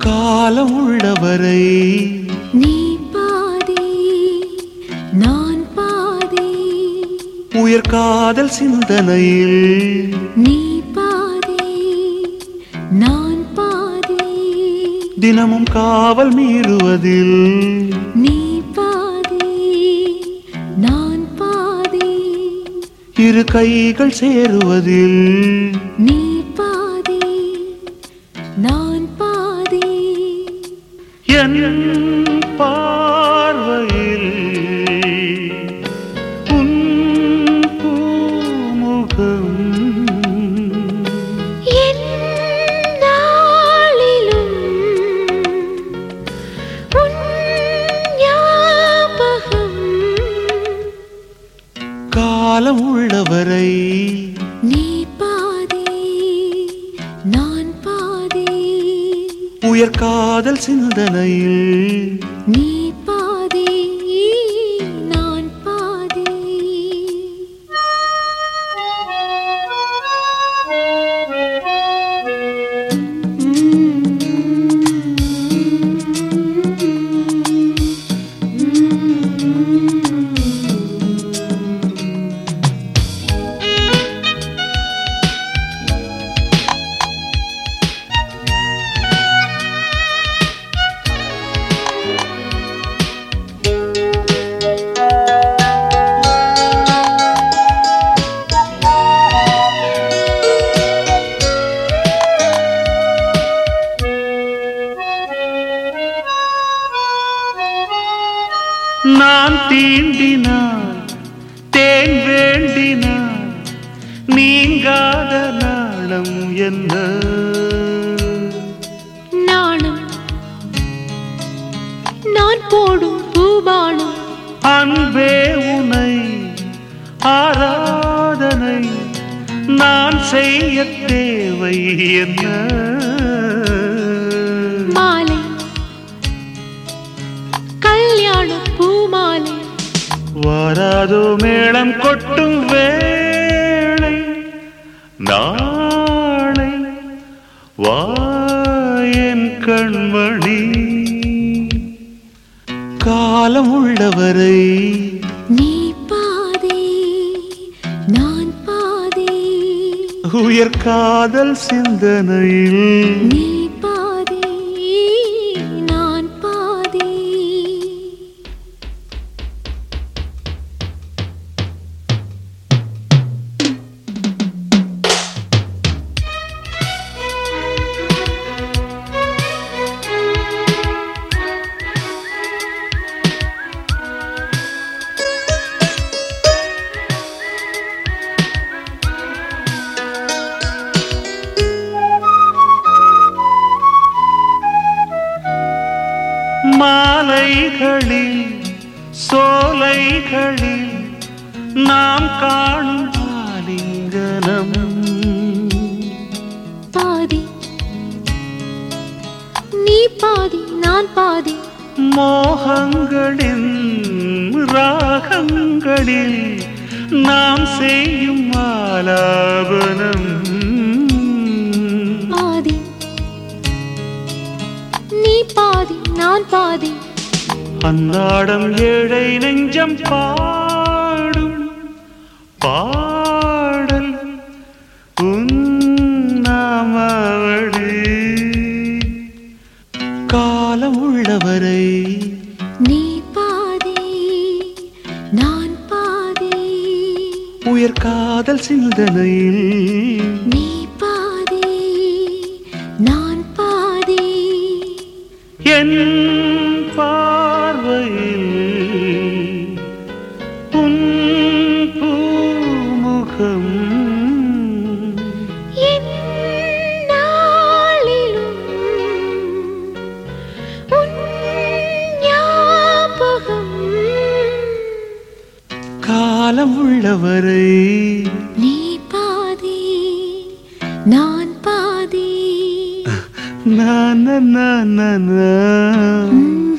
காலம் உள்ளவரை நீ பாதி நான் பாதி உயர் காதல் சிந்தனையில் நீ பாதி நான் பாதி தினமும் காவல் மீறுவதில் நீ பாதி நான் பாதி இரு கைகள் சேருவதில் நீ பாதி நான் பாதி என் பார்வையில் உன் பூமுகம் எந்நாளிலும் உன் ஞாபகம் காலம் உள்ளவரை நீ பாதி நான் பாதி உயர் காதல் சிந்தனையில் நீ பாதி நான் பாதி நான் தீண்டினான் தேன் வேண்டினான் நீங்காத நாளம் என்ன நாணம் நான் போடும் பூபானம் அன்பே உனை ஆராதனை நான் செய்ய தேவை என்ன மாலை கல்யாண பூமாலை வராதோ மேளம் கொட்டும் வேளை நாளை வாயன் கண்மணி காலம் உள்ளவரை நீ பாதி நான் பாதி உயர் காதல் சிந்தனையில் நீ பாதி நான் பாதி மாலைகளில் சோலைகளில் நாம் காணும் ஆலிங்கனம் பாதி நீ பாதி நான் பாதி மோகங்களின் ராகங்களில் நாம் செய்யும் ஆலாபனம் பாதி நீ பாதி நான் பாதி அன்னாடம் ஏழை நெஞ்சம் பாடும் பாடல் உன்னாமவழி காலம் உள்ளவரை நீ பாதி நான் பாதி உயர் காதல் சிந்தனையில் நீ பாதி நான் பாதி என் பார்வையில் உன் பூமுகம் எந்நாளிலும் உன் ஞாபகம் காலம் உள்ளவரை நீ பாதி நான் பாதி na na na na na ம்